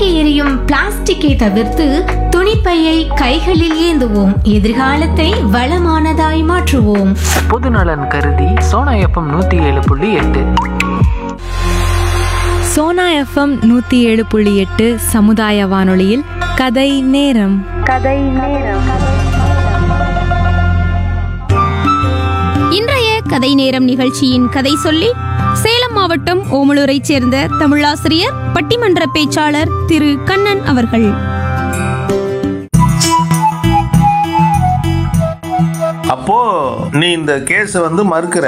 தூக்கி எறியும் பிளாஸ்டிக்கை தவிர்த்து துணிப்பையை கைகளில் ஏந்துவோம் எதிர்காலத்தை வளமானதாய் மாற்றுவோம் பொதுநலன் கருதி சோனா எஃப்எம் நூற்றி ஏழு புள்ளி எட்டு சோனா எஃப்எம் நூற்றி ஏழு புள்ளி எட்டு சமுதாய வானொலியில் கதை நேரம் இன்றைய கதை நேரம் நிகழ்ச்சியின் கதை சொல்லி சேலம் மாவட்டம் ஓமலூரைச் சேர்ந்த தமிழாசிரியர் பட்டிமன்ற பேச்சாளர் திரு கண்ணன் அவர்கள் அப்போ நீ இந்த கேஸை வந்து மறுக்கிற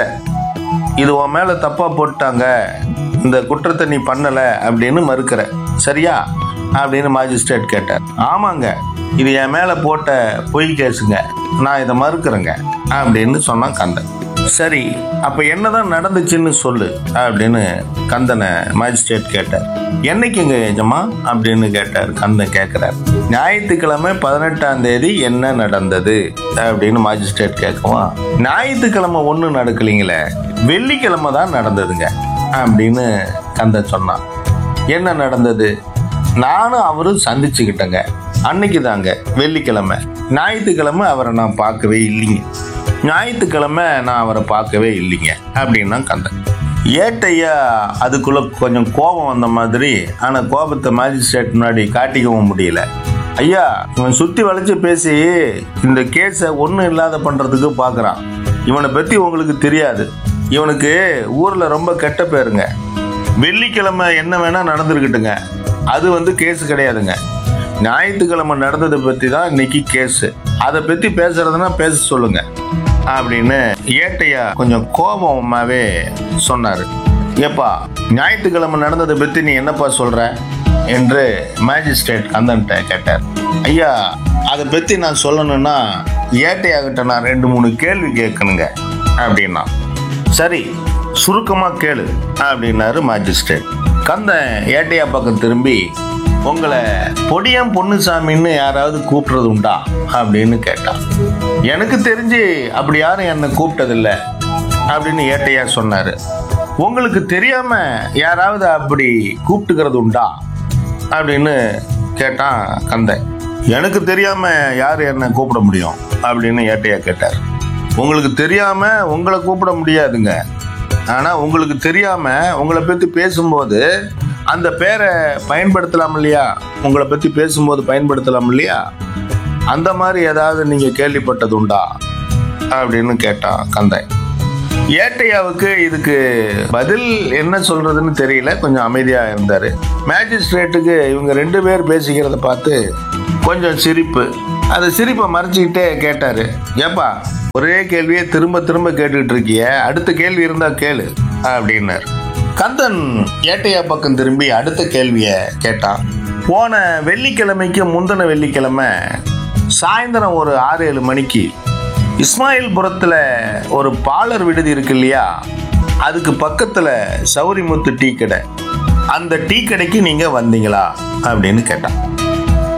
இது உன் மேல தப்பா போட்டாங்க இந்த குற்றத்தை நீ பண்ணல அப்படின்னு மறுக்கிற சரியா அப்படின்னு மாஜிஸ்ட்ரேட் கேட்டார் ஆமாங்க இது என் மேல போட்ட பொய் கேஸுங்க நான் இதை மறுக்கிறேங்க அப்படின்னு சொன்னான் கந்தன் சரி அப்ப என்னதான் நடந்துச்சுன்னு சொல்லு அப்படின்னு கந்தனை மாஜிஸ்ட்ரேட் கேட்டார் என்னைக்குங்க எஜமா அப்படின்னு கேட்டார் கந்தன் கேட்கிறார் ஞாயிற்றுக்கிழமை பதினெட்டாம் தேதி என்ன நடந்தது அப்படின்னு மாஜிஸ்ட்ரேட் கேட்கவும் ஞாயிற்றுக்கிழமை ஒன்றும் நடக்கலைங்களே வெள்ளிக்கிழமை தான் நடந்ததுங்க அப்படின்னு கந்தன் சொன்னான் என்ன நடந்தது நானும் அவரும் சந்திச்சுக்கிட்டேங்க அன்னைக்கு தாங்க வெள்ளிக்கிழமை ஞாயிற்றுக்கிழமை அவரை நான் பார்க்கவே இல்லைங்க ஞாயிற்றுக்கிழமை நான் அவரை பார்க்கவே இல்லைங்க அப்படின்னா கந்தன் ஏட்டையா அதுக்குள்ள கொஞ்சம் கோபம் வந்த மாதிரி ஆனால் கோபத்தை மேஜிஸ்ட்ரேட் முன்னாடி காட்டிக்கவும் முடியல ஐயா இவன் சுற்றி வளைச்சு பேசி இந்த கேஸை ஒன்றும் இல்லாத பண்ணுறதுக்கு பார்க்குறான் இவனை பற்றி உங்களுக்கு தெரியாது இவனுக்கு ஊரில் ரொம்ப கெட்ட பேருங்க வெள்ளிக்கிழமை என்ன வேணா நடந்திருக்கட்டுங்க அது வந்து கேஸ் கிடையாதுங்க ஞாயிற்றுக்கிழமை நடந்ததை பற்றி தான் இன்னைக்கு கேஸு அதை பற்றி பேசுறதுன்னா பேச சொல்லுங்க அப்படின்னு ஏட்டையா கொஞ்சம் கோபமாவே சொன்னார் ஏப்பா ஞாயிற்றுக்கிழமை நடந்ததை பற்றி நீ என்னப்பா சொல்ற என்று மேஜிஸ்ட்ரேட் கந்தன்ட்ட கேட்டார் ஐயா அதை பற்றி நான் சொல்லணும்னா ஏட்டையாகிட்ட நான் ரெண்டு மூணு கேள்வி கேட்கணுங்க அப்படின்னா சரி சுருக்கமா கேளு அப்படின்னாரு மாஜிஸ்ட்ரேட் கந்தன் ஏட்டையா பக்கம் திரும்பி உங்களை பொடியம் பொன்னுசாமின்னு யாராவது கூப்பிடுறது உண்டா அப்படின்னு கேட்டான் எனக்கு தெரிஞ்சு அப்படி யாரும் என்னை கூப்பிட்டதில்ல அப்படின்னு ஏட்டையா சொன்னாரு உங்களுக்கு தெரியாம யாராவது அப்படி கூப்பிட்டுக்கிறது உண்டா அப்படின்னு கேட்டான் கந்தன் எனக்கு தெரியாம யார் என்னை கூப்பிட முடியும் அப்படின்னு ஏட்டையா கேட்டார் உங்களுக்கு தெரியாம உங்களை கூப்பிட முடியாதுங்க ஆனா உங்களுக்கு தெரியாம உங்களை பத்தி பேசும்போது அந்த பேரை பயன்படுத்தலாம் இல்லையா உங்களை பத்தி பேசும்போது பயன்படுத்தலாம் இல்லையா அந்த மாதிரி ஏதாவது நீங்க கேள்விப்பட்டது உண்டா அப்படின்னு கேட்டான் கந்தன் ஏட்டையாவுக்கு இதுக்கு பதில் என்ன சொல்றதுன்னு தெரியல கொஞ்சம் அமைதியா இருந்தாரு மேஜிஸ்ட்ரேட்டுக்கு இவங்க ரெண்டு பேர் பேசிக்கிறத பார்த்து கொஞ்சம் சிரிப்பு அந்த சிரிப்பை மறைச்சிக்கிட்டே கேட்டாரு ஏப்பா ஒரே கேள்வியை திரும்ப திரும்ப கேட்டுக்கிட்டு இருக்கிய அடுத்த கேள்வி இருந்தா கேளு அப்படின்னாரு கந்தன் ஏட்டையா பக்கம் திரும்பி அடுத்த கேள்வியை கேட்டான் போன வெள்ளிக்கிழமைக்கு முந்தின வெள்ளிக்கிழமை சாயந்தரம் ஒரு ஆறு ஏழு மணிக்கு இஸ்மாயில்புரத்தில் ஒரு பாலர் விடுதி இருக்கு இல்லையா அதுக்கு பக்கத்தில் சௌரிமுத்து டீ கடை அந்த டீ கடைக்கு நீங்கள் வந்தீங்களா அப்படின்னு கேட்டான்